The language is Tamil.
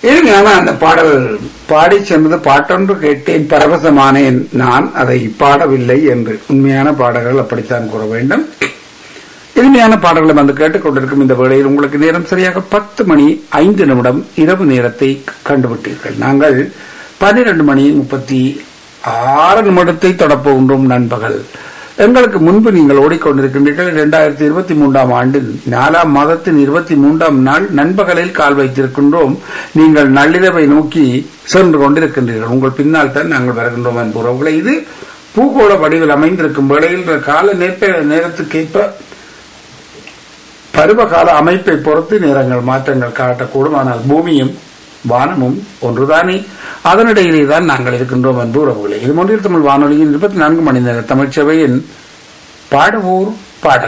இருங்க அந்த பாடல் பாடி சென்றது பாட்டொன்று கேட்டேன் பரவசமானேன் நான் அதை பாடவில்லை என்று உண்மையான பாடல்கள் அப்படித்தான் கூற வேண்டும் இனிமையான பாடல்களை வந்து கேட்டுக்கொண்டிருக்கும் இந்த வேளையில் உங்களுக்கு நேரம் சரியாக பத்து மணி ஐந்து நிமிடம் இரவு நேரத்தை கண்டுவிட்டீர்கள் நாங்கள் பன்னிரண்டு மணி முப்பத்தி ஆறு நிமிடத்தை தொடப்போகின்றோம் நண்பகல் எங்களுக்கு முன்பு நீங்கள் ஓடிக்கொண்டிருக்கின்றீர்கள் இரண்டாயிரத்தி இருபத்தி மூன்றாம் ஆண்டு நாலாம் மாதத்தின் இருபத்தி மூன்றாம் நாள் நண்பகலில் கால் வைத்திருக்கின்றோம் நீங்கள் நள்ளிரவை நோக்கி சென்று கொண்டிருக்கின்றீர்கள் உங்கள் பின்னால் தான் நாங்கள் வருகின்றோம் என்பவர்களை இது பூகோள வடிவில் அமைந்திருக்கும் வேளையில் கால நேர நேரத்துக்கேற்ப பருவகால அமைப்பை பொறுத்து நேரங்கள் மாற்றங்கள் காட்டக்கூடும் ஆனால் பூமியும் வானமும் ஒன்றுதானே அதனிடையிலே தான் நாங்கள் இருக்கின்றோம் என்பது உறவுகளை இது மொழியில் தமிழ் வானொலியின் இருபத்தி நான்கு மணி நேர தமிழ்ச்சபையின் பாடுவோர் பாடல்